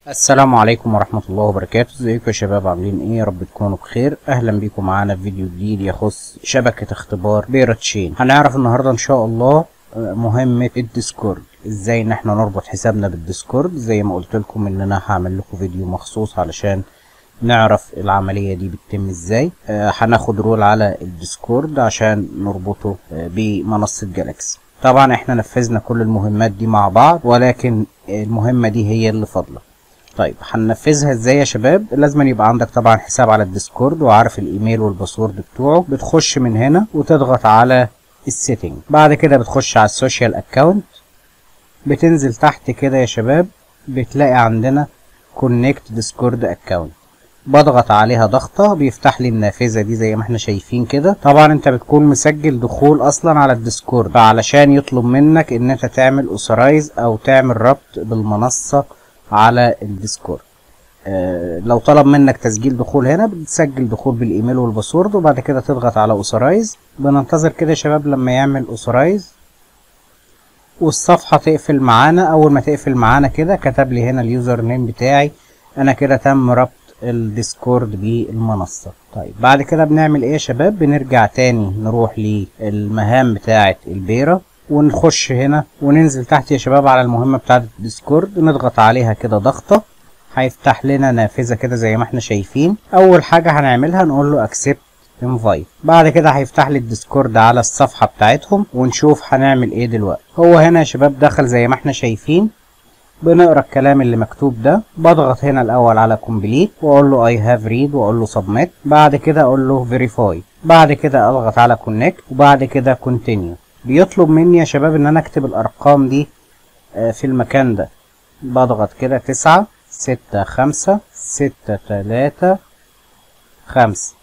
السلام عليكم ورحمة الله وبركاته ازيكم يا شباب عاملين ايه يا رب تكونوا بخير اهلا بيكم معانا في فيديو جديد يخص شبكة اختبار بيرة تشين هنعرف النهاردة ان شاء الله آه، مهمة الديسكورد ازاي ان احنا نربط حسابنا بالديسكورد زي ما قلت لكم ان انا هعمل لكم فيديو مخصوص علشان نعرف العملية دي بتتم ازاي آه، هناخد رول على الديسكورد عشان نربطه آه، بمنصة جالاكسي طبعا احنا نفذنا كل المهمات دي مع بعض ولكن المهمة دي هي اللي فاضلة طيب هننفذها ازاي يا شباب لازم يبقى عندك طبعا حساب على الديسكورد وعارف الايميل والباسورد بتوعه بتخش من هنا وتضغط على السيتنج بعد كده بتخش على السوشيال اكونت بتنزل تحت كده يا شباب بتلاقي عندنا كونكت ديسكورد اكونت بضغط عليها ضغطة بيفتح لي النافذة دي زي ما احنا شايفين كده طبعا انت بتكون مسجل دخول اصلا على الديسكورد فعلشان يطلب منك ان انت تعمل اوثرايز او تعمل ربط بالمنصة على الديسكورد آه لو طلب منك تسجيل دخول هنا بتسجل دخول بالايميل والباسورد وبعد كده تضغط على اوثرايز بننتظر كده يا شباب لما يعمل اوثرايز والصفحة تقفل معانا اول ما تقفل معانا كده كتب لي هنا اليوزر نيم بتاعي انا كده تم ربط الديسكورد بالمنصة طيب بعد كده بنعمل ايه يا شباب بنرجع تاني نروح للمهام بتاعة البيرة ونخش هنا وننزل تحت يا شباب على المهمة بتاعة الديسكورد نضغط عليها كده ضغطة هيفتح لنا نافذة كده زي ما احنا شايفين اول حاجة هنعملها نقول له accept invite بعد كده هيفتح لي الديسكورد على الصفحة بتاعتهم ونشوف هنعمل ايه دلوقتي هو هنا يا شباب دخل زي ما احنا شايفين بنقرا الكلام اللي مكتوب ده بضغط هنا الاول على كومبليت واقول له اي هاف ريد واقول له سبميت بعد كده اقول له فيريفاي بعد كده اضغط على كونكت وبعد كده كونتينيو بيطلب مني يا شباب ان انا اكتب الارقام دي في المكان ده بضغط كده تسعة ستة خمسة ستة تلاتة خمسة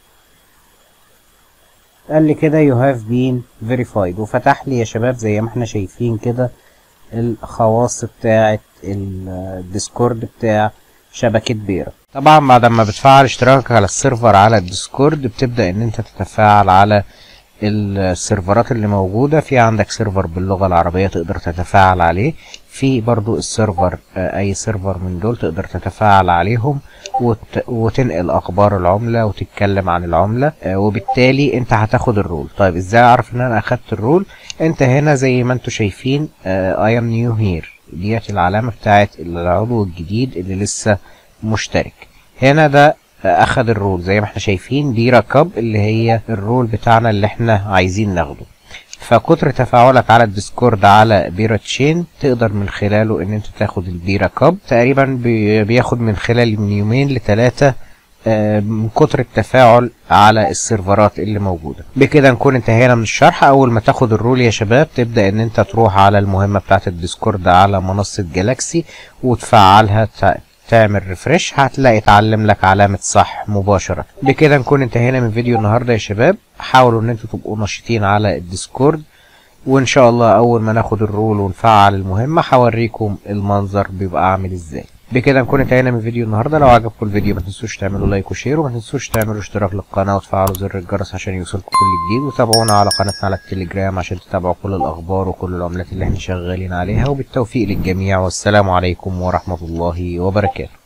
قال لي كده you have been verified وفتح لي يا شباب زي ما احنا شايفين كده الخواص بتاعة الديسكورد بتاع شبكة بيرة طبعا بعد ما بتفعل اشتراكك على السيرفر على الديسكورد بتبدأ ان انت تتفاعل على السيرفرات اللي موجودة في عندك سيرفر باللغة العربية تقدر تتفاعل عليه في برضو السيرفر اي سيرفر من دول تقدر تتفاعل عليهم وت... وتنقل اخبار العملة وتتكلم عن العملة وبالتالي انت هتاخد الرول طيب ازاي اعرف ان انا اخدت الرول انت هنا زي ما انتوا شايفين اي ام نيو هير ديت العلامة بتاعت العضو الجديد اللي لسه مشترك هنا ده اخد الرول زي ما احنا شايفين بيرا كاب اللي هي الرول بتاعنا اللي احنا عايزين ناخده فكتر تفاعلك على الديسكورد على بيرا تشين تقدر من خلاله ان انت تاخد البيرا كاب تقريبا بياخد من خلال من يومين لثلاثة من كتر التفاعل على السيرفرات اللي موجودة بكده نكون انتهينا من الشرح اول ما تاخد الرول يا شباب تبدأ ان انت تروح على المهمة بتاعت الديسكورد على منصة جالاكسي وتفعلها تعمل ريفرش هتلاقي اتعلم لك علامة صح مباشرة بكده نكون انتهينا من فيديو النهاردة يا شباب حاولوا ان انتوا تبقوا نشيطين على الديسكورد وان شاء الله اول ما ناخد الرول ونفعل المهمة هوريكم المنظر بيبقى عامل ازاي بكده نكون انتهينا من فيديو النهارده لو عجبكم الفيديو ما تنسوش تعملوا لايك وشير وما تنسوش تعملوا اشتراك للقناه وتفعلوا زر الجرس عشان يوصلكم كل جديد وتابعونا على قناتنا على التليجرام عشان تتابعوا كل الاخبار وكل العملات اللي احنا شغالين عليها وبالتوفيق للجميع والسلام عليكم ورحمه الله وبركاته